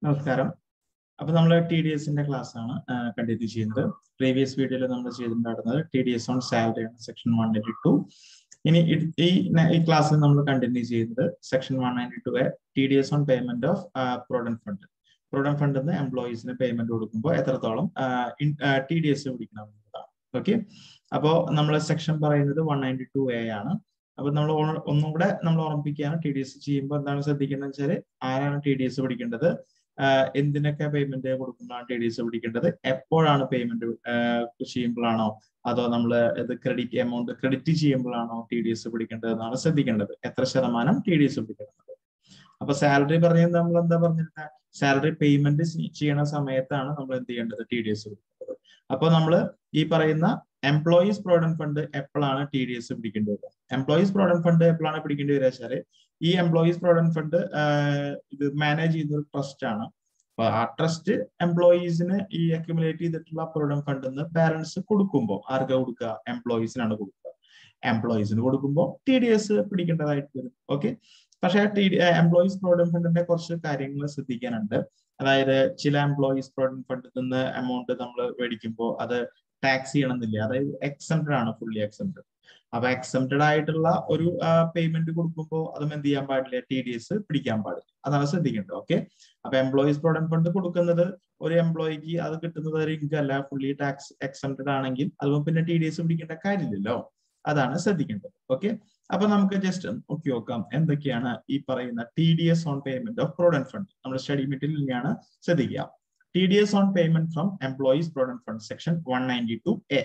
നമസ്കാരം അപ്പൊ നമ്മൾ ടി ഡി എസിന്റെ ക്ലാസ് ആണ് കണ്ടിന്യൂ ചെയ്യുന്നത് പ്രീവിയസ് വീഡിയോയിൽ നമ്മൾ ചെയ്തിട്ടുണ്ടായിരുന്നത് T D S on salary ആണ് സെക്ഷൻ വൺ നയൻറ്റി ടു ഇനി ഈ ഈ ക്ലാസ്സിൽ നമ്മൾ കണ്ടിന്യൂ ചെയ്യുന്നത് section one ninety two T D S on payment of provident fund provident fund നിന്ന് എംപ്ലോയീസിന് പേയ്മെന്റ് കൊടുക്കുമ്പോൾ എത്രത്തോളം ടി ഡി എസ് പിടിക്കണം എന്നുള്ളതാണ് ഓക്കെ അപ്പോൾ നമ്മൾ സെക്ഷൻ പറയുന്നത് വൺ നയൻറ്റി ടു എ ആണ് അപ്പൊ നമ്മൾ ഒന്നും കൂടെ നമ്മൾ ഓർമ്മിപ്പിക്കുകയാണ് ടി ഡി എസ് ചെയ്യുമ്പോൾ എന്താണ് ശ്രദ്ധിക്കേണ്ടത് വെച്ചാൽ ആരാണ് ടി ഡി എസ് പിടിക്കേണ്ടത് എന്തിനൊക്കെ പേയ്മെന്റ് കൊടുക്കുമ്പോഴാണ് ടി ഡി എസ് പിടിക്കേണ്ടത് എപ്പോഴാണ് പേയ്മെന്റ് ചെയ്യുമ്പോഴാണോ അതോ നമ്മൾ ഇത് ക്രെഡിറ്റ് എമൗണ്ട് ക്രെഡിറ്റ് ചെയ്യുമ്പോഴാണോ ടി ഡി എസ് പിടിക്കേണ്ടത് എന്നാണ് ശ്രദ്ധിക്കേണ്ടത് എത്ര ശതമാനം ടി ഡി എസ് പിടിക്കേണ്ടത് അപ്പൊ സാലറി പറഞ്ഞത് നമ്മൾ എന്താ പറഞ്ഞിരുന്നത് സാലറി പേയ്മെന്റ് ചെയ്യണ സമയത്താണ് നമ്മൾ എന്ത് ചെയ്യേണ്ടത് ടി ഡി എസ് പിടിക്കേണ്ടത് അപ്പൊ നമ്മൾ ഈ പറയുന്ന എംപ്ലോയീസ് പ്രൊവിഡന്റ് ഫണ്ട് എപ്പോഴാണ് ടി ഡി എസ് പിടിക്കേണ്ടി വരിക എംപ്ലോയീസ് പ്രൊവിഡന്റ് ഫണ്ട് എപ്പോഴാണ് പിടിക്കേണ്ടി വരിക വെച്ചാല് ഈ എംപ്ലോയീസ് പ്രൊവിഡന്റ് ഫണ്ട് ഇത് മാനേജ് ചെയ്യുന്ന ഒരു ട്രസ്റ്റ് ആണ് അപ്പൊ ആ ട്രസ്റ്റ് എംപ്ലോയീസിന് ഈ അക്യുമുലേറ്റ് ചെയ്തിട്ടുള്ള പ്രൊവിഡന്റ് ഫണ്ടിൽ നിന്ന് ബാലൻസ് കൊടുക്കുമ്പോൾ ആർക്കാ കൊടുക്കുക എംപ്ലോയീസിനാണ് കൊടുക്കുക എംപ്ലോയീസിന് കൊടുക്കുമ്പോൾ ടി ഡി എസ് പിടിക്കേണ്ടതായിട്ട് വരും ഓക്കെ പക്ഷേ ടി ഡി എംപ്ലോയീസ് പ്രൊവിഡന്റ് ഫണ്ടിന്റെ കുറച്ച് കാര്യങ്ങൾ ശ്രദ്ധിക്കാനുണ്ട് അതായത് ചില എംപ്ലോയീസ് പ്രൊവിഡന്റ് ഫണ്ടിൽ നിന്ന് എമൗണ്ട് നമ്മൾ മേടിക്കുമ്പോൾ അത് ടാക്സ് ചെയ്യണമെന്നില്ല അതായത് എക്സംപ്റ്റഡ് ആണ് ഫുള്ളി എക്സംപ്റ്റഡ് അപ്പൊ എക്സംപ്റ്റഡ് ആയിട്ടുള്ള ഒരു പേയ്മെന്റ് കൊടുക്കുമ്പോൾ അതും എന്ത് ചെയ്യാൻ പാടില്ല ടി ഡി എസ് പിടിക്കാൻ പാടില്ല അതാണ് ശ്രദ്ധിക്കേണ്ടത് ഓക്കെ അപ്പൊ എംപ്ലോയീസ് പ്രൊവിഡന്റ് ഫണ്ട് കൊടുക്കുന്നത് ഒരു എംപ്ലോയിക്ക് അത് കിട്ടുന്നത് ഒരു ഇൻകം അല്ല ഫുള്ളി ടാക്സ് എക്സംപ്റ്റഡ് ആണെങ്കിൽ അതും പിന്നെ ടി ഡി എസ് പിടിക്കേണ്ട കാര്യമില്ലല്ലോ അതാണ് ശ്രദ്ധിക്കേണ്ടത് ഓക്കെ അപ്പൊ നമുക്ക് ജസ്റ്റ് നോക്കി നോക്കാം എന്തൊക്കെയാണ് ഈ പറയുന്ന T D S on payment of provident fund നമ്മൾ സ്റ്റഡി മെറ്റീരിയലിനെയാണ് ശ്രദ്ധിക്കുക T D S on payment from employees provident fund section one ninety two A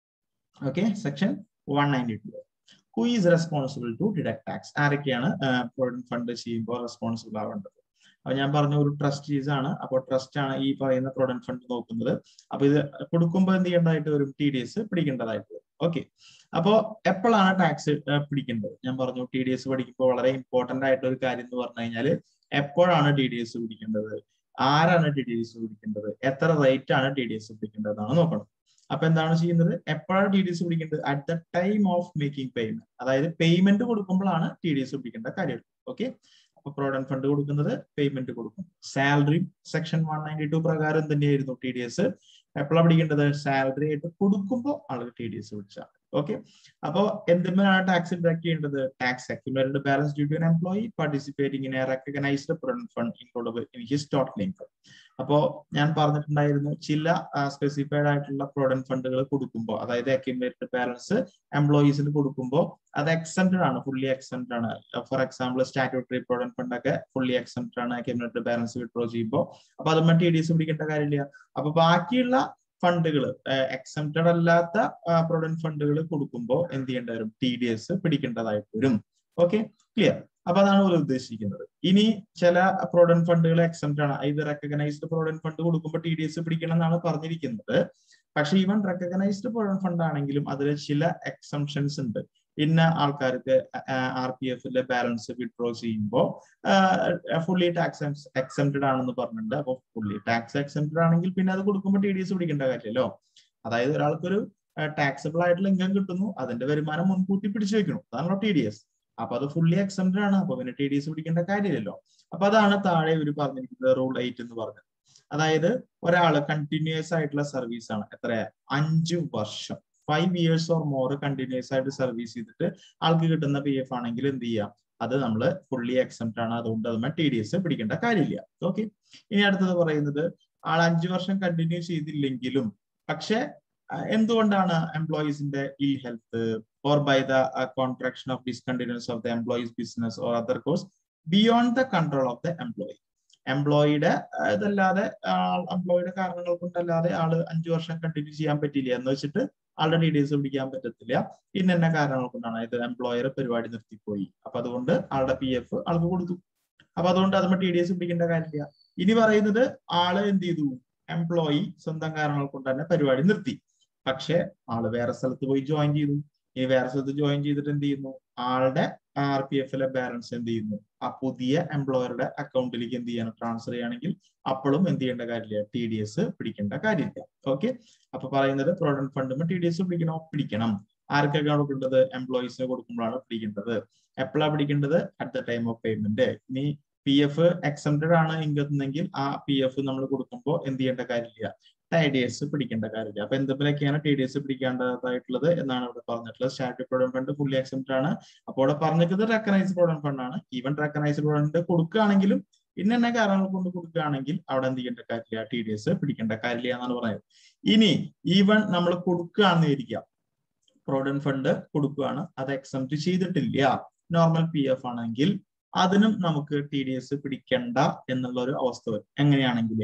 okay section one ninety two who is responsible to deduct tax ആരൊക്കെയാണ് provident fund ചെയ്യുമ്പോൾ responsible ആവേണ്ടത് അപ്പൊ ഞാൻ പറഞ്ഞ ഒരു ട്രസ്റ്റീസ് ആണ് അപ്പോൾ ട്രസ്റ്റ് ആണ് ഈ പറയുന്ന പ്രൊവിഡന്റ് ഫണ്ട് നോക്കുന്നത് അപ്പൊ ഇത് കൊടുക്കുമ്പോൾ എന്ത് ചെയ്യേണ്ടതായിട്ട് വരും ടി ഡി എസ് പിടിക്കേണ്ടതായിട്ട് വരും ഓക്കെ അപ്പോ എപ്പോഴാണ് ടാക്സ് പിടിക്കേണ്ടത് ഞാൻ പറഞ്ഞു ടി ഡി എസ് പഠിക്കുമ്പോൾ വളരെ ഇമ്പോർട്ടന്റ് ആയിട്ടുള്ള ഒരു കാര്യം എന്ന് പറഞ്ഞു കഴിഞ്ഞാൽ എപ്പോഴാണ് ടി ഡി എസ് പിടിക്കേണ്ടത് ആരാണ് ടി ഡി എസ് പിടിക്കേണ്ടത് എത്ര റേറ്റ് ആണ് ടി ഡി എസ് പിടിക്കേണ്ടതെന്നാണ് നോക്കണം അപ്പൊ എന്താണ് ചെയ്യുന്നത് എപ്പോഴാണ് ടി ഡി എസ് പിടിക്കേണ്ടത് at the time of making payment അതായത് പേയ്മെന്റ് കൊടുക്കുമ്പോഴാണ് ടി ഡി എസ് പിടിക്കേണ്ട കാര്യം ഓക്കെ അപ്പൊ പ്രൊവിഡന്റ് ഫണ്ട് കൊടുക്കുന്നത് പേയ്മെന്റ് കൊടുക്കും salary section one ninety two പ്രകാരം തന്നെയായിരുന്നു ടി ഡി എസ് എപ്പോഴാണ് പിടിക്കേണ്ടത് സാലറി ആയിട്ട് കൊടുക്കുമ്പോൾ ആളുകൾ ടി ഡി എസ് പിടിച്ചാൽ ഓക്കെ അപ്പോ എന്തിനാണ് ടാക്സ് ഇൻഡക്ട് ചെയ്യേണ്ടത് tax accumulated balance due to an employee participating in a recognised provident fund includable in his total income അപ്പോ ഞാൻ പറഞ്ഞിട്ടുണ്ടായിരുന്നു ചില സ്പെസിഫൈഡ് ആയിട്ടുള്ള പ്രൊവിഡന്റ് ഫണ്ടുകൾ കൊടുക്കുമ്പോൾ അതായത് അക്യുമുലേറ്റഡ് ബാലൻസ് എംപ്ലോയീസിന് കൊടുക്കുമ്പോൾ അത് എക്സംപ്റ്റഡ് ആണ് ഫുള്ളി എക്സംപ്റ്റഡ് ആണ് for example statutory provident fund ഒക്കെ ഫുള്ളി എക്സംപ്റ്റഡ് ആണ് അക്യുമുലേറ്റഡ് ബാലൻസ് വിഡ്രോ ചെയ്യുമ്പോൾ അപ്പൊ അതുമ്പോൾ ടി ഡി എസ് പിടിക്കേണ്ട കാര്യമില്ല അപ്പൊ ബാക്കിയുള്ള ഫണ്ടുകൾ എക്സംപ്റ്റഡ് അല്ലാത്ത പ്രൊവിഡന്റ് ഫണ്ടുകൾ കൊടുക്കുമ്പോൾ എന്ത് ചെയ്യേണ്ട വരും ടി ഡി എസ് പിടിക്കേണ്ടതായിട്ട് വരും ഓക്കെ ക്ലിയർ അപ്പൊ അതാണ് അവർ ഉദ്ദേശിക്കുന്നത് ഇനി ചില പ്രൊവിഡന്റ് ഫണ്ടുകൾ എക്സംപ്റ്റ് ആണ് ഇത് റെക്കഗ്നൈസ്ഡ് പ്രൊവിഡന്റ് ഫണ്ട് കൊടുക്കുമ്പോൾ ടി ഡി എസ് പിടിക്കണം എന്നാണ് പറഞ്ഞിരിക്കുന്നത് പക്ഷെ ഈവൻ റെക്കഗ്നൈസ്ഡ് പ്രൊവിഡന്റ് ഫണ്ട് ആണെങ്കിലും അതിൽ ചില എക്സംഷൻസ് ഉണ്ട് ഇന്ന ആൾക്കാർക്ക് ആർ പി എഫിലെ ബാലൻസ് വിഡ്രോ ചെയ്യുമ്പോൾ ഫുള്ളി ടാക്സ് എക്സംപ്റ്റഡ് ആണെന്ന് പറഞ്ഞിട്ടുണ്ട് അപ്പോൾ ഫുള്ളി ടാക്സ് എക്സംപ്റ്റഡ് ആണെങ്കിൽ പിന്നെ അത് കൊടുക്കുമ്പോൾ ടി ഡി എസ് പിടിക്കേണ്ട കാര്യമല്ലോ അതായത് ഒരാൾക്കൊരു ടാക്സബിൾ ആയിട്ടുള്ള ഇൻകം കിട്ടുന്നു അതിന്റെ വരുമാനം മുൻകൂട്ടി പിടിച്ചു വെക്കണം അതാണല്ലോ ടി ഡി എസ് അപ്പൊ അത് ഫുള്ളി എക്സംപ്റ്റഡ് ആണ് അപ്പൊ പിന്നെ ടി ഡി എസ് പിടിക്കേണ്ട കാര്യമില്ലല്ലോ അപ്പൊ അതാണ് താഴെ ഇവർ പറഞ്ഞിരിക്കുന്നത് റൂൾ എയ്റ്റ് എന്ന് പറഞ്ഞത് അതായത് ഒരാള് കണ്ടിന്യൂസ് ആയിട്ടുള്ള സർവീസ് ആണ് എത്ര അഞ്ചു വർഷം five years or more continuous ആയിട്ട് സർവീസ് ചെയ്തിട്ട് ആൾക്ക് കിട്ടുന്ന പി എഫ് ആണെങ്കിൽ എന്ത് ചെയ്യാം അത് നമ്മൾ ഫുള്ളി എക്സംപ്റ്റ് ആണ് അതുകൊണ്ട് അതുമായി ടി ഡി എസ് പിടിക്കേണ്ട കാര്യമില്ല ഓക്കെ ഇനി അടുത്തത് പറയുന്നത് ആൾ അഞ്ചു വർഷം കണ്ടിന്യൂ ചെയ്തില്ലെങ്കിലും പക്ഷെ എന്തുകൊണ്ടാണ് എംപ്ലോയീസിന്റെ ill health or by the contraction of discontinues of the employees business or other course beyond the control of the employee എംപ്ലോയിയുടെ ഇതല്ലാതെ എംപ്ലോയിയുടെ കാരണങ്ങൾ കൊണ്ടല്ലാതെ ആള് അഞ്ചു വർഷം കണ്ടിന്യൂ ചെയ്യാൻ പറ്റില്ല എന്ന് വെച്ചിട്ട് ആളുടെ ടി ഡി എസ് പിടിക്കാൻ പറ്റത്തില്ല ഇന്ന എന്ന കാരണങ്ങൾ കൊണ്ടാണ് ഇത് എംപ്ലോയർ പരിപാടി നിർത്തിപ്പോയി അപ്പൊ അതുകൊണ്ട് ആളുടെ പി എഫ് ആൾക്ക് കൊടുത്തു അപ്പൊ അതുകൊണ്ട് അതുമ്പോൾ ടി ഡി എസ് പിടിക്കേണ്ട കാര്യമില്ല ഇനി പറയുന്നത് ആള് എന്ത് ചെയ്തു എംപ്ലോയി സ്വന്തം കാരണങ്ങൾ കൊണ്ട് തന്നെ പരിപാടി നിർത്തി പക്ഷെ ആള് വേറെ സ്ഥലത്ത് പോയി ജോയിൻ ചെയ്തു ഇനി വേറെ സ്ഥലത്ത് ജോയിൻ ചെയ്തിട്ട് എന്ത് ചെയ്യുന്നു ആളുടെ ആർ പി എഫിലെ ബാലൻസ് എന്ത് ചെയ്യുന്നു ആ പുതിയ എംപ്ലോയറുടെ അക്കൗണ്ടിലേക്ക് എന്ത് ചെയ്യണം ട്രാൻസ്ഫർ ചെയ്യുകയാണെങ്കിൽ അപ്പോഴും എന്ത് ചെയ്യേണ്ട കാര്യമില്ല ടി ഡി എസ് പിടിക്കേണ്ട കാര്യമില്ല ഓക്കെ അപ്പൊ പറയുന്നത് പ്രൊവിഡന്റ് ഫണ്ടുമ്പോൾ ടി ഡി എസ് പിടിക്കണോ പിടിക്കണം ആർക്കൊക്കെ കൊടുക്കേണ്ടത് എംപ്ലോയീസിന് കൊടുക്കുമ്പോഴാണ് പിടിക്കേണ്ടത് എപ്പോഴാണ് പിടിക്കേണ്ടത് at the time of payment ഇനി പി എഫ് എക്സംപ്റ്റഡ് ആണ് ഇൻകത്തുന്നെങ്കിൽ ആ പി എഫ് നമ്മൾ കൊടുക്കുമ്പോൾ എന്ത് ചെയ്യേണ്ട കാര്യമില്ല ടി ഡി എസ് പിടിക്കേണ്ട കാര്യമില്ല അപ്പൊ എന്തൊക്കെയാണ് ടി ഡി എസ് പിടിക്കേണ്ടതായിട്ടുള്ളത് എന്നാണ് ഇവിടെ പറഞ്ഞിട്ടുള്ളത് static provident fund fully exempted ആണ് അപ്പോൾ ഇവിടെ പറഞ്ഞിരിക്കുന്നത് റെക്കഗ്നൈസ്ഡ് പ്രൊവിഡന്റ് ഫണ്ട് ആണ് ഈവൻ റെക്കഗ്നൈസ്ഡ് പ്രൊവിഡന്റ് കൊടുക്കുകയാണെങ്കിലും ഇന്ന തന്നെ കാരണങ്ങൾ കൊണ്ട് കൊടുക്കുകയാണെങ്കിൽ അവിടെ എന്ത് ചെയ്യേണ്ട കാര്യമില്ല ടി ഡി എസ് പിടിക്കേണ്ട കാര്യമില്ല എന്നാണ് പറയുന്നത് ഇനി ഈവൻ നമ്മൾ കൊടുക്കുകയാണെന്ന് വിചാരിക്കുക പ്രൊവിഡന്റ് ഫണ്ട് കൊടുക്കുകയാണ് അത് എക്സംപ്റ്റ് ചെയ്തിട്ടില്ല നോർമൽ പി എഫ് ആണെങ്കിൽ അതിനും നമുക്ക് ടി ഡി എസ് പിടിക്കണ്ട എന്നുള്ള ഒരു അവസ്ഥ വരും എങ്ങനെയാണെങ്കിലേ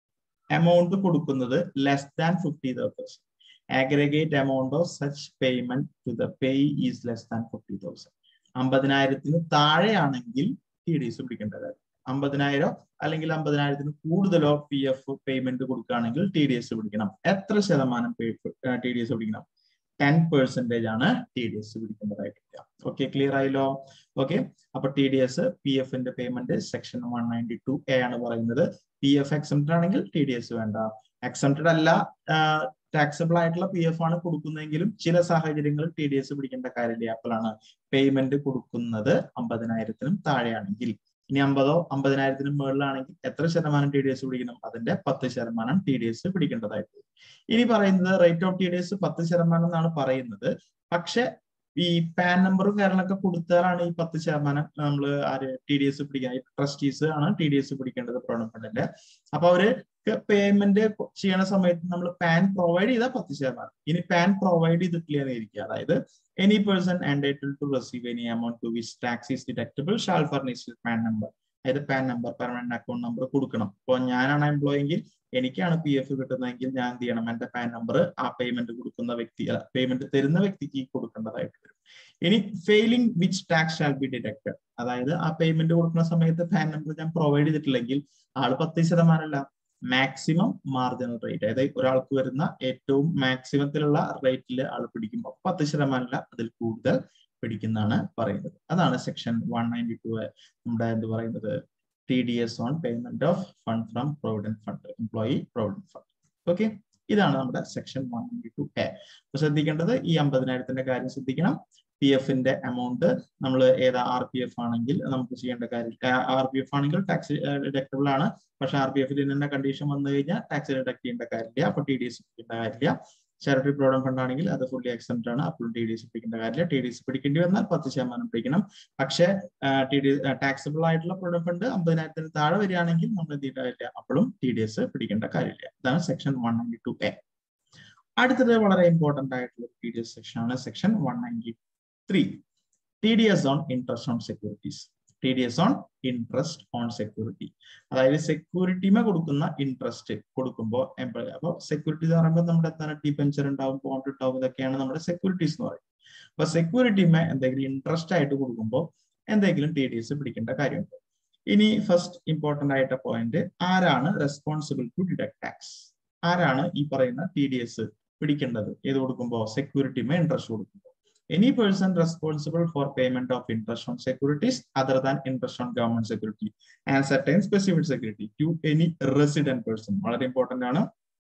എമൗണ്ട് കൊടുക്കുന്നത് less than fifty thousand aggregate amount of such payment to the pay is less than fifty thousand അമ്പതിനായിരത്തിന് താഴെയാണെങ്കിൽ ടി ഡി എസ് പിടിക്കേണ്ട കാര്യം അമ്പതിനായിരം അല്ലെങ്കിൽ അമ്പതിനായിരത്തിന് കൂടുതലോ പി എഫ് പേയ്മെന്റ് കൊടുക്കുകയാണെങ്കിൽ ടി ഡി എസ് പിടിക്കണം എത്ര ശതമാനം ടി ഡി എസ് പിടിക്കണം ടെൻ പെർസെന്റേജ് ആണ് ടി ഡി എസ് പിടിക്കേണ്ടതായിട്ടില്ല ഓക്കെ ക്ലിയർ ആയല്ലോ ഓക്കെ അപ്പൊ ടി ഡി എസ് പി എഫിന്റെ payment section one ninety two A ആണ് പറയുന്നത് പി എഫ് എക്സംപ്റ്റഡ് ആണെങ്കിൽ ടി ഡി എസ് വേണ്ട എക്സംപ്റ്റഡ് അല്ല ടാക്സബിൾ ആയിട്ടുള്ള പി എഫ് ആണ് കൊടുക്കുന്നതെങ്കിലും ചില സാഹചര്യങ്ങളിൽ ടി ഡി എസ് പിടിക്കേണ്ട കാര്യമില്ല അപ്പോഴാണ് പേയ്മെന്റ് കൊടുക്കുന്നത് അമ്പതിനായിരത്തിനും താഴെയാണെങ്കിൽ ഇനി അമ്പതോ അമ്പതിനായിരത്തിനും മുകളിലാണെങ്കിൽ എത്ര ശതമാനം ടി ഡി എസ് പിടിക്കണം അതിന്റെ പത്ത് ശതമാനം ടി ഡി എസ് പിടിക്കേണ്ടതായിട്ട് ഇനി പറയുന്നത് rate of T D S പത്ത് ശതമാനം എന്നാണ് പറയുന്നത് പക്ഷെ ഈ പാൻ നമ്പറും കാര്യങ്ങളൊക്കെ കൊടുത്താലാണ് ഈ പത്ത് ശതമാനം നമ്മൾ ആര് ടി ഡി എസ് പിടിക്കാൻ ട്രസ്റ്റീസ് ആണ് ടി ഡി എസ് പിടിക്കേണ്ടത് പ്രൊവിഡന്റ് ഫണ്ടിന്റെ അപ്പൊ അവര് പേയ്മെന്റ് ചെയ്യണ സമയത്ത് നമ്മൾ പാൻ പ്രൊവൈഡ് ചെയ്താൽ പത്ത് ശതമാനം ഇനി പാൻ പ്രൊവൈഡ് ചെയ്തിട്ടില്ല എന്ന് ഇരിക്കുക അതായത് any person entitled to receive any amount to which tax is deductible shall furnish PAN number അതായത് PAN number permanent account number കൊടുക്കണം ഇപ്പോൾ ഞാനാണ് എംപ്ലോയി എങ്കിൽ എനിക്കാണ് പി എഫ് കിട്ടുന്നതെങ്കിൽ ഞാൻ എന്ത് ചെയ്യണം എന്റെ പാൻ നമ്പർ ആ പേയ്മെന്റ് കൊടുക്കുന്ന വ്യക്തി പേയ്മെന്റ് തരുന്ന വ്യക്തിക്ക് കൊടുക്കേണ്ടതായിട്ട് വരും ഇനി failing which tax shall be deducted അതായത് ആ പേയ്മെന്റ് കൊടുക്കുന്ന സമയത്ത് പാൻ നമ്പർ ഞാൻ പ്രൊവൈഡ് ചെയ്തിട്ടില്ലെങ്കിൽ ആള് പത്ത് ശതമാനമല്ല മാക്സിമം മാർജിനൽ റേറ്റ് അതായത് ഒരാൾക്ക് വരുന്ന ഏറ്റവും മാക്സിമത്തിലുള്ള റേറ്റിൽ ആൾ പിടിക്കുമ്പോൾ പത്ത് ശതമാനമല്ല അതിൽ കൂടുതൽ പിടിക്കുന്നതാണ് പറയുന്നത് അതാണ് സെക്ഷൻ വൺ നയൻറ്റി ടു നമ്മുടെ എന്ത് പറയുന്നത് T D S on payment of fund from provident fund employee provident fund okay ഇതാണ് നമ്മുടെ section one ninety two A അപ്പൊ ശ്രദ്ധിക്കേണ്ടത് ഈ അമ്പതിനായിരത്തിന്റെ കാര്യം ശ്രദ്ധിക്കണം പി എഫിന്റെ എമൗണ്ട് നമ്മൾ ഏതാ ആർ പി എഫ് ആണെങ്കിൽ നമുക്ക് ചെയ്യേണ്ട കാര്യം ആർ പി എഫ് ആണെങ്കിൽ ടാക്സ് ഡിഡക്റ്റബിൾ ആണ് പക്ഷെ ആർ പി എഫിൽ തന്നെ കണ്ടീഷൻ വന്നു കഴിഞ്ഞാൽ ടാക്സ് ഡിഡക്ട് ചെയ്യേണ്ട കാര്യമില്ല അപ്പൊ ടി ഡി എസ് പിടിക്കേണ്ട കാര്യമില്ല ചാരിറ്ററി പ്രോഡക്റ്റ് ഫണ്ട് ആണെങ്കിൽ അത് ഫുള്ളി എക്സെപ്റ്റ് ആണ് അപ്പോൾ ടി ഡി എസ് പിടിക്കേണ്ട കാര്യമില്ല ടി ഡി എസ് പിടിക്കേണ്ടി വന്നാൽ പത്ത് ശതമാനം പിടിക്കണം പക്ഷേ ടി ഡി ടാക്സബിൾ ആയിട്ടുള്ള പ്രോഡക്റ്റ് ഫണ്ട് അമ്പതിനായിരത്തിന് താഴെ വരികയാണെങ്കിൽ നമ്മൾ എന്ത് ചെയ്യേണ്ട അപ്പോഴും ടി ഡി എസ് പിടിക്കേണ്ട കാര്യമില്ല ഇതാണ് section one ninety two A അടുത്തത് വളരെ ഇമ്പോർട്ടന്റ് ആയിട്ടുള്ള ടി ഡി എസ് സെക്ഷൻ ആണ് section one ninety three T D S on interest on securities T D S on interest on security അതായത് സെക്യൂരിറ്റിമേ കൊടുക്കുന്ന ഇൻട്രസ്റ്റ് കൊടുക്കുമ്പോൾ എംപ്ലോയി അപ്പോൾ സെക്യൂരിറ്റി എന്ന് പറയുമ്പോൾ നമ്മുടെ എന്താണ് ഡിപെൻച്ചർ ഉണ്ടാവും ബോണ്ട് ഉണ്ടാവും ഇതൊക്കെയാണ് നമ്മുടെ സെക്യൂരിറ്റീസ് എന്ന് പറയുന്നത് അപ്പൊ സെക്യൂരിറ്റിമേ എന്തെങ്കിലും ഇൻട്രസ്റ്റ് ആയിട്ട് കൊടുക്കുമ്പോൾ എന്തെങ്കിലും ടി ഡി എസ് പിടിക്കേണ്ട കാര്യമുണ്ട് ഇനി ഫസ്റ്റ് ഇമ്പോർട്ടന്റ് ആയിട്ട പോയിന്റ് ആരാണ് റെസ്പോൺസിബിൾ ടു ഡിഡക്ട് ടാക്സ് ആരാണ് ഈ പറയുന്ന ടി ഡി എസ് പിടിക്കേണ്ടത് ഏത് കൊടുക്കുമ്പോൾ സെക്യൂരിറ്റിമേ ഇൻട്രസ്റ്റ് കൊടുക്കുമ്പോൾ any person responsible for payment of interest on securities other than interest on government security and certain specific security to any resident person വളരെ important ആണ്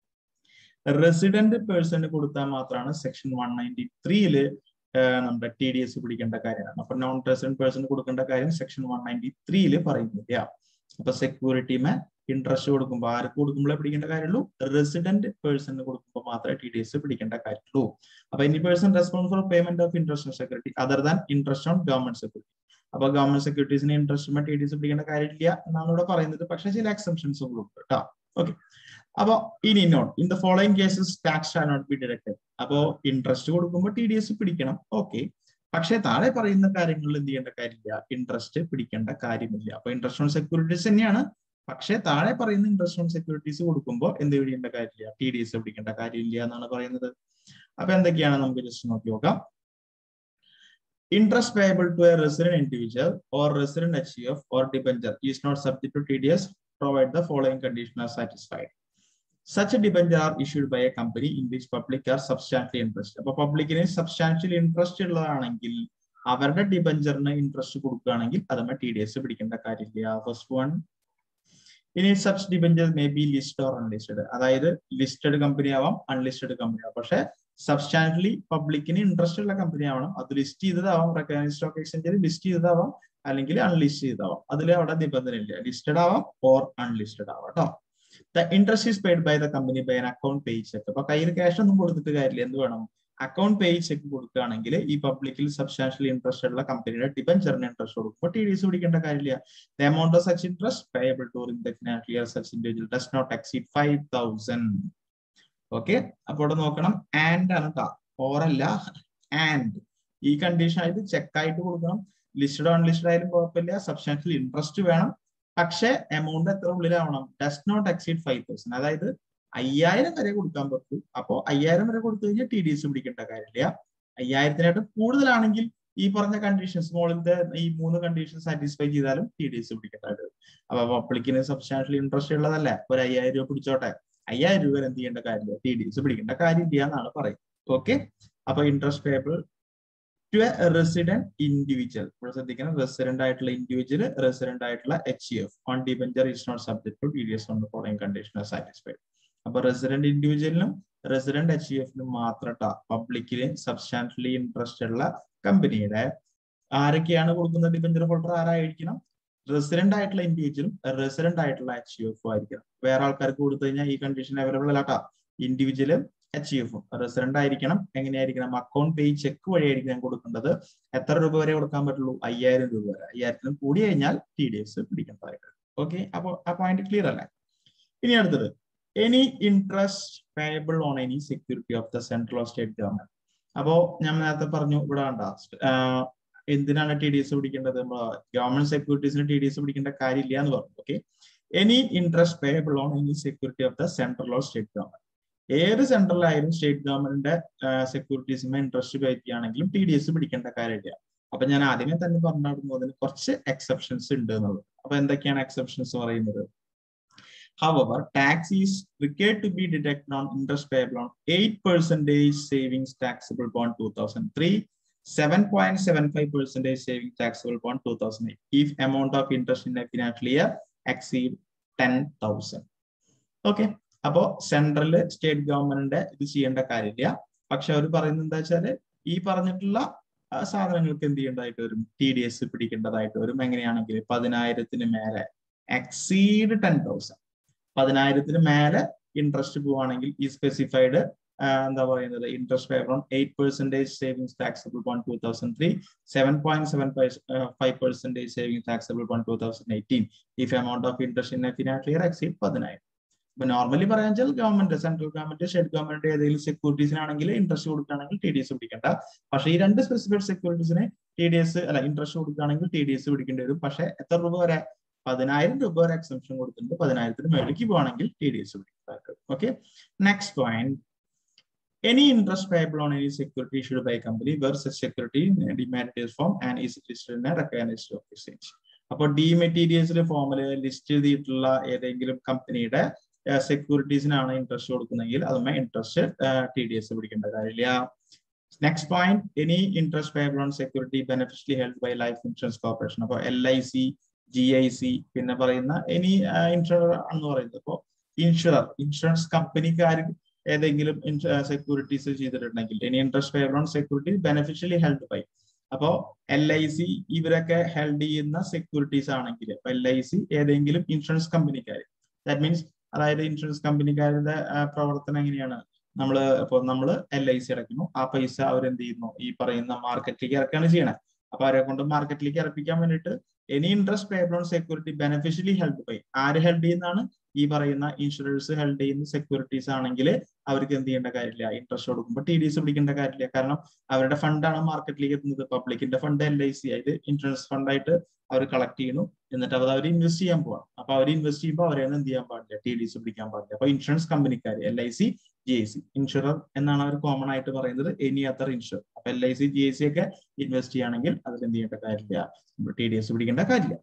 റെസിഡന്റ് പേഴ്സണ് കൊടുത്താൽ മാത്രമാണ് സെക്ഷൻ വൺ നയൻറ്റി ത്രീയില് നമ്മുടെ ടി ഡി എസ് പിടിക്കേണ്ട കാര്യമാണ് അപ്പൊ non resident person കൊടുക്കേണ്ട കാര്യം സെക്ഷൻ വൺ നയൻറ്റി ത്രീയില് പറയുന്നില്ല അപ്പൊ സെക്യൂരിറ്റിമേ ഇൻട്രസ്റ്റ് കൊടുക്കുമ്പോൾ ആർക്ക് കൊടുക്കുമ്പോഴേ പിടിക്കേണ്ട കാര്യമുള്ളൂ റെസിഡന്റ് പേഴ്സണ് കൊടുക്കുമ്പോൾ മാത്രമേ ടി ഡി എസ് പിടിക്കേണ്ട കാര്യമുള്ളൂ അപ്പൊ any person responsible for payment of interest on security other than interest on government security അപ്പൊ ഗവൺമെന്റ് സെക്യൂരിറ്റീസിന് ഇൻട്രസ്റ്റ് ടി ഡി എസ് പിടിക്കേണ്ട കാര്യമില്ല എന്നാണ് ഇവിടെ പറയുന്നത് പക്ഷെ ചില എക്സംഷൻസും ഉണ്ട് കേട്ടോ ഓക്കെ അപ്പൊ ഇനി not in the following cases tax shall not be deducted അപ്പോ ഇൻട്രസ്റ്റ് കൊടുക്കുമ്പോൾ ടി ഡി എസ് പിടിക്കണം ഓക്കെ പക്ഷേ താഴെ പറയുന്ന കാര്യങ്ങളിൽ എന്ത് ചെയ്യേണ്ട കാര്യമില്ല ഇൻട്രസ്റ്റ് പിടിക്കേണ്ട കാര്യമില്ല അപ്പൊ ഇൻട്രസ്റ്റ് ഓൺ സെക്യൂരിറ്റീസ് തന്നെയാണ് പക്ഷേ താഴെ പറയുന്ന ഇൻട്രസ്റ്റ് ഓൺ സെക്യൂരിറ്റീസ് കൊടുക്കുമ്പോൾ എന്ത് പിടിക്കേണ്ട കാര്യമില്ല ടി ഡി എസ് പിടിക്കേണ്ട കാര്യമില്ല എന്നാണ് പറയുന്നത് അപ്പൊ എന്തൊക്കെയാണ് നമുക്ക് ജസ്റ്റ് നോക്കി നോക്കാം interest payable to a resident individual or resident H F or debenture is not subject to T D S provide the following condition are satisfied such debenture are issued by a company in which public are substantially interest അപ്പൊ പബ്ലിക്കിന് substantially interest ഉള്ളതാണെങ്കിൽ അവരുടെ ഡിബഞ്ചറിന് interest കൊടുക്കുകയാണെങ്കിൽ അതുമ്മ T D S പിടിക്കേണ്ട കാര്യമില്ല first one ഇനി subs debenture may be list or unlisted അതായത് listed company ആവാം അൺലിസ്റ്റഡ് കമ്പനി ആവാം പക്ഷെ സബ്സ്റ്റാൻഷ്യലി പബ്ലിക്കിന് ഇൻട്രസ്റ്റ് ഉള്ള കമ്പനി ആവണം അത് ലിസ്റ്റ് ചെയ്തതാവാം റെക്കഗ്നൈസ് സ്റ്റോക്ക് എക്സ്ചേഞ്ചിൽ ലിസ്റ്റ് ചെയ്തതാവാം അല്ലെങ്കിൽ അൺലിസ്റ്റ് ചെയ്താവാം അതിൽ അവിടെ നിബന്ധന ഇല്ല ലിസ്റ്റഡ് ആവാം ഓർ അൺലിസ്റ്റഡ് ആവാം കേട്ടോ the interest is paid by the company by an account pay cheque അപ്പൊ കയ്യിൽ ക്യാഷ് ഒന്നും കൊടുത്തിട്ട് കാര്യമില്ല എന്ത് വേണം അക്കൗണ്ട് പേ ചെക്ക് കൊടുക്കുകയാണെങ്കിൽ ഈ പബ്ലിക്കിൽ സബ്സ്റ്റാൻഷ്യൽ ഇൻട്രസ്റ്റ് ഉള്ള കമ്പനിയുടെ ഡിബഞ്ചറിന് ഇൻട്രസ്റ്റ് കൊടുക്കുമ്പോൾ ടി ഡി എസ് പിടിക്കേണ്ട കാര്യമില്ല the amount of such interest payable during the financial year such individual does not exceed five thousand okay അപ്പോൾ ഇവിടെ നോക്കണം ആൻഡ് ആണ് കേട്ടോ ഓറല്ല ആൻഡ് ഈ കണ്ടീഷൻ ആയിട്ട് ചെക്ക് ആയിട്ട് കൊടുക്കണം ലിസ്റ്റഡ് അൺലിസ്റ്റഡ് ആയാലും കുഴപ്പമില്ല സബ്സ്റ്റാൻഷ്യൽ ഇൻട്രസ്റ്റ് വേണം പക്ഷെ എമൗണ്ട് എത്ര ഉള്ളിലാവണം does not exceed five thousand അതായത് അയ്യായിരം വരെ കൊടുക്കാൻ പറ്റൂ അപ്പോ അയ്യായിരം വരെ കൊടുത്തു കഴിഞ്ഞാൽ ടി ഡി എസ് പിടിക്കേണ്ട കാര്യമില്ല അയ്യായിരത്തിനായിട്ട് കൂടുതലാണെങ്കിൽ ഈ പറഞ്ഞ കണ്ടീഷൻസ് മുകളിലത്തെ ഈ മൂന്ന് കണ്ടീഷൻ സാറ്റിസ്ഫൈ ചെയ്താലും ടി ഡി എസ് പിടിക്കേണ്ടതായിട്ട് അപ്പൊ പബ്ലിക്കിന് സബ്സ്റ്റാൻഷ്യൽ ഇൻട്രസ്റ്റ് ഉള്ളതല്ലേ ഒരു അയ്യായിരം രൂപ പിടിച്ചോട്ടെ അയ്യായിരം രൂപ എന്ത് ചെയ്യേണ്ട കാര്യമില്ല ടി ഡി എസ് പിടിക്കേണ്ട കാര്യമില്ല എന്നാണ് പറയുന്നത് ഓക്കെ അപ്പൊ interest payable to a resident individual ഇവിടെ ശ്രദ്ധിക്കണം റെസിഡന്റ് ആയിട്ടുള്ള ഇൻഡിവിജ്വൽ റെസിഡന്റ് ആയിട്ടുള്ള H F on debenture is not subject to T D S on following condition satisfied അപ്പൊ റെസിഡന്റ് ഇൻഡിവിജ്വലിനും റെസിഡന്റ് എച്ച് എഫിനും മാത്രട്ട പബ്ലിക്കില് സബ്സ്റ്റാൻഷ്യലി ഇൻട്രസ്റ്റ് ഉള്ള കമ്പനിയുടെ ആരൊക്കെയാണ് കൊടുക്കുന്ന ഡിബഞ്ചർ ഹോൾഡർ ആരായിരിക്കണം റെസിഡന്റ് ആയിട്ടുള്ള ഇൻഡിവിജ്വലും റെസിഡന്റ് ആയിട്ടുള്ള എച്ച് എഫും ആയിരിക്കണം വേറെ ആൾക്കാർക്ക് കൊടുത്തു കഴിഞ്ഞാൽ ഈ കണ്ടീഷൻ അവൈലബിൾ അല്ലാട്ടാ ഇൻഡിവിജ്വലും എച്ച് എഫും റെസിഡന്റ് ആയിരിക്കണം എങ്ങനെയായിരിക്കണം അക്കൗണ്ട് പേ ചെക്ക് വഴിയായിരിക്കണം കൊടുക്കേണ്ടത് എത്ര രൂപ വരെ കൊടുക്കാൻ പറ്റുള്ളൂ അയ്യായിരം രൂപ വരെ അയ്യായിരത്തിന് കൂടി കഴിഞ്ഞാൽ ടി ഡി എസ് പിടിക്കേണ്ടതായിട്ട് ഓക്കെ അപ്പൊ ആ പോയിന്റ് ക്ലിയർ അല്ലേ ഇനി അടുത്തത് any interest payable on any security of the central of state government അപ്പോ ഞാൻ നേരത്തെ പറഞ്ഞു ഇവിടെ കണ്ട എന്തിനാണ് ടി ഡി എസ് പിടിക്കേണ്ടത് ഗവൺമെന്റ് സെക്യൂരിറ്റീസിന് ടി ഡി എസ് പിടിക്കേണ്ട കാര്യമില്ല എന്ന് പറഞ്ഞു okay any interest payable on any security of the central of state government ഏത് സെൻട്രലായാലും സ്റ്റേറ്റ് ഗവൺമെന്റിന്റെ സെക്യൂരിറ്റീസിന് ഇൻട്രസ്റ്റ് പേ ചെയ്യുകയാണെങ്കിലും ടി ഡി എസ് പിടിക്കേണ്ട കാര്യമില്ല അപ്പൊ ഞാൻ ആദ്യമേ തന്നെ പറഞ്ഞിരുന്നു അതിന് കുറച്ച് എക്സെപ്ഷൻസ് ഉണ്ട് എന്നുള്ളത് അപ്പൊ എന്തൊക്കെയാണ് എക്സെപ്ഷൻസ് പറയുന്നത് However, tax is required to be deducted on interest payable on 8% savings taxable bond 2003, 7.75 percentage savings taxable bond 2008 if amount of interest in a financial year exceed 10,000. Okay അപ്പോ സെൻട്രല് സ്റ്റേറ്റ് ഗവൺമെന്റിന്റെ ഇത് ചെയ്യേണ്ട കാര്യമില്ല പക്ഷെ അവർ പറയുന്നത് എന്താ വെച്ചാല് ഈ പറഞ്ഞിട്ടുള്ള സാധനങ്ങൾക്ക് എന്ത് ചെയ്യേണ്ടതായിട്ട് വരും ടി ഡി എസ് പിടിക്കേണ്ടതായിട്ട് വരും എങ്ങനെയാണെങ്കിൽ പതിനായിരത്തിന് മേലെ എക്സീഡ് ടെൻ തൗസൻഡ് പതിനായിരത്തിന് മേലെ ഇൻട്രസ്റ്റ് പോവുകയാണെങ്കിൽ ഈ സ്പെസിഫൈഡ് എന്താ പറയുന്നത് interest paper on eight percentage savings taxable bond two thousand three seven point seven five percentage saving taxable bond two thousand eighteen if amount of interest in a financial year exceed പതിനായിരം ഇപ്പൊ normally പറയാൻ വെച്ചാൽ government central government state government ഏതെങ്കിലും സെക്യൂരിറ്റീസിനാണെങ്കിൽ interest കൊടുക്കുകയാണെങ്കിൽ T D S പിടിക്കേണ്ട പക്ഷേ ഈ രണ്ട് സ്പെസിഫൈഡ് സെക്യൂരിറ്റീസിന് ടി ഡി എസ് അല്ല ഇൻട്രസ്റ്റ് കൊടുക്കുകയാണെങ്കിൽ ടി ഡി എസ് പിടിക്കേണ്ടി വരും പക്ഷേ എത്ര രൂപ വരെ പതിനായിരം രൂപ വരെ എക്സംഷൻ കൊടുത്തിട്ടുണ്ട് പതിനായിരത്തിന് മേലേക്ക് പോവാണെങ്കിൽ ടി ഡി എസ് പിടിക്കുന്നതായിട്ട് okay next point any interest payable on any security issued by company where such security demand form and is listed in recognised of exchange അപ്പോൾ ഡിമെറ്റീരിയൽസിലെ ഫോമിൽ ലിസ്റ്റ് ചെയ്തിട്ടുള്ള ഏതെങ്കിലും കമ്പനിയുടെ സെക്യൂരിറ്റീസിനാണ് ഇൻട്രസ്റ്റ് കൊടുക്കുന്നതെങ്കിൽ അതുമേ ഇൻട്രസ്റ്റ് ടി ഡി എസ് പിടിക്കേണ്ട കാര്യമില്ല next point any interest payable on security beneficially held by life insurance corporation അപ്പോൾ L I C G I C പിന്നെ പറയുന്ന എനി ഇൻഷുറർ എന്ന് പറയുന്നത് ഇപ്പോൾ ഇൻഷുറർ ഇൻഷുറൻസ് കമ്പനിക്കാർ ഏതെങ്കിലും സെക്യൂരിറ്റീസ് ചെയ്തിട്ടുണ്ടെങ്കിൽ any interest payable on security beneficially held by അപ്പോ L I C ഇവരൊക്കെ ഹെൽഡ് ചെയ്യുന്ന സെക്യൂരിറ്റീസ് ആണെങ്കിൽ അപ്പൊ എൽ ഐ സി ഏതെങ്കിലും ഇൻഷുറൻസ് കമ്പനിക്കാർ ദാറ്റ് മീൻസ് അതായത് ഇൻഷുറൻസ് കമ്പനിക്കാരുടെ പ്രവർത്തനം എങ്ങനെയാണ് നമ്മൾ ഇപ്പോൾ നമ്മൾ എൽ ഐ സി അടയ്ക്കുന്നു ആ പൈസ അവരെന്ത് ചെയ്യുന്നു ഈ പറയുന്ന മാർക്കറ്റിലേക്ക് ഇറക്കുകയാണ് ചെയ്യണത് അപ്പൊ അവരെ കൊണ്ട് മാർക്കറ്റിലേക്ക് ഇറപ്പിക്കാൻ വേണ്ടിയിട്ട് any interest payable on security beneficially held by ആര് ഹെൽഡ് ചെയ്യുന്നതാണ് ഈ പറയുന്ന ഇൻഷുറൻസ് ഹെൽഡ് ചെയ്യുന്ന സെക്യൂരിറ്റീസ് ആണെങ്കിൽ അവർക്ക് എന്ത് ചെയ്യേണ്ട കാര്യമില്ല ഇൻട്രസ്റ്റ് കൊടുക്കുമ്പോൾ ടി ഡി എസ് പിടിക്കേണ്ട കാര്യമില്ല കാരണം അവരുടെ ഫണ്ടാണ് മാർക്കറ്റിലേക്ക് എത്തുന്നത് പബ്ലിക്കിന്റെ ഫണ്ട് എൽ ഐ സി ആയത് ഇൻഷുറൻസ് ഫണ്ടായിട്ട് അവർ കളക്ട് ചെയ്യുന്നു എന്നിട്ട് അത് അവർ ഇൻവെസ്റ്റ് ചെയ്യാൻ പോവാം അപ്പൊ അവർ ഇൻവെസ്റ്റ് ചെയ്യുമ്പോൾ അവരെ എന്ത് ചെയ്യാൻ പാടില്ല ടി ഡി എസ് പിടിക്കാൻ പാടില്ല അപ്പൊ ഇൻഷുറൻസ് കമ്പനിക്കാർ L I C G I C insurer എന്നാണ് അവർ കോമൺ ആയിട്ട് പറയുന്നത് എനി അതർ ഇൻഷുർ അപ്പൊ L I C G I C ഒക്കെ ഇൻവെസ്റ്റ് ചെയ്യുകയാണെങ്കിൽ അതിൽ എന്ത് ചെയ്യേണ്ട കാര്യമില്ല ടി ഡി എസ് പിടിക്കേണ്ട കാര്യമില്ല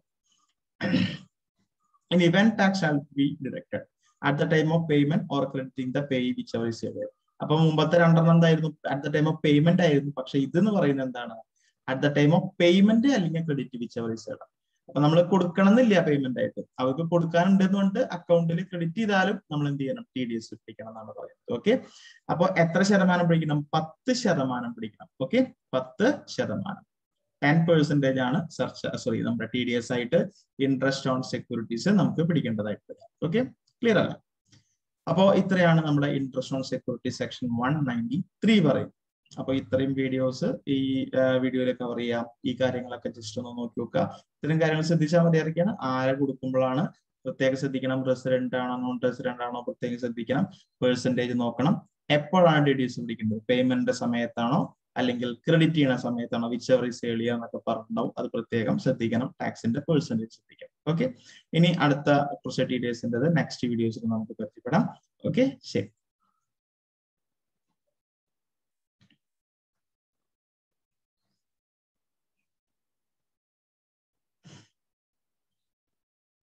an event tax shall be deducted at the time of payment or crediting the pay whichever is available. അപ്പൊ മുമ്പത്തെ രണ്ടെണ്ണം എന്തായിരുന്നു at the time of payment ആയിരുന്നു പക്ഷെ ഇതെന്ന് പറയുന്നത് എന്താണ് at the time of payment അല്ലെങ്കിൽ ക്രെഡിറ്റ് വിച്ചവർ ഇസ് അപ്പൊ നമ്മൾ കൊടുക്കണം എന്നില്ല പേയ്മെന്റ് ആയിട്ട് അവർക്ക് കൊടുക്കാനുണ്ടെന്ന് പറഞ്ഞിട്ട് അക്കൗണ്ടിൽ ക്രെഡിറ്റ് ചെയ്താലും നമ്മൾ എന്ത് ചെയ്യണം ടി ഡി എസ് പിടിക്കണം എന്നാണ് പറയുന്നത് ഓക്കെ അപ്പൊ എത്ര ശതമാനം പിടിക്കണം പത്ത് ശതമാനം പിടിക്കണം ഓക്കെ പത്ത് ശതമാനം ടെൻ പെർസെന്റേജ് ആണ് സെർച്ച് സോറി നമ്മുടെ ടി ഡി എസ് ആയിട്ട് ഇൻട്രസ്റ്റ് ഓൺ സെക്യൂരിറ്റീസ് നമുക്ക് പിടിക്കേണ്ടതായിട്ട് വരും ഓക്കെ ക്ലിയർ അല്ല അപ്പോൾ ഇത്രയാണ് നമ്മുടെ interest on security section one ninety three പറയുന്നത് അപ്പൊ ഇത്രയും വീഡിയോസ് ഈ വീഡിയോയിൽ കവർ ചെയ്യാം ഈ കാര്യങ്ങളൊക്കെ ജസ്റ്റ് ഒന്ന് നോക്കി നോക്കുക ഇത്തരം കാര്യങ്ങൾ ശ്രദ്ധിച്ചാൽ മതിയായിരിക്കണം ആരെ കൊടുക്കുമ്പോഴാണ് പ്രത്യേകം ശ്രദ്ധിക്കണം റെസിഡന്റ് ആണോ നോൺ റെസിഡന്റ് ആണോ പ്രത്യേകം ശ്രദ്ധിക്കണം പെർസെന്റേജ് നോക്കണം എപ്പോഴാണ് ഡിഡ്യൂസ് പിടിക്കുന്നത് പേയ്മെന്റിന്റെ സമയത്താണോ അല്ലെങ്കിൽ ക്രെഡിറ്റ് ചെയ്യുന്ന സമയത്താണോ വിച്ച് എവർ ഇസ് ഏളിയ എന്നൊക്കെ പറഞ്ഞിട്ടുണ്ടാവും അത് പ്രത്യേകം ശ്രദ്ധിക്കണം ടാക്സിന്റെ പെർസെന്റേജ് ശ്രദ്ധിക്കണം ഓക്കെ ഇനി അടുത്ത പ്രൊസീഡിയേഴ്സിന്റെ നെക്സ്റ്റ് വീഡിയോസിൽ നമുക്ക് പരിചയപ്പെടാം ഓക്കെ ശരി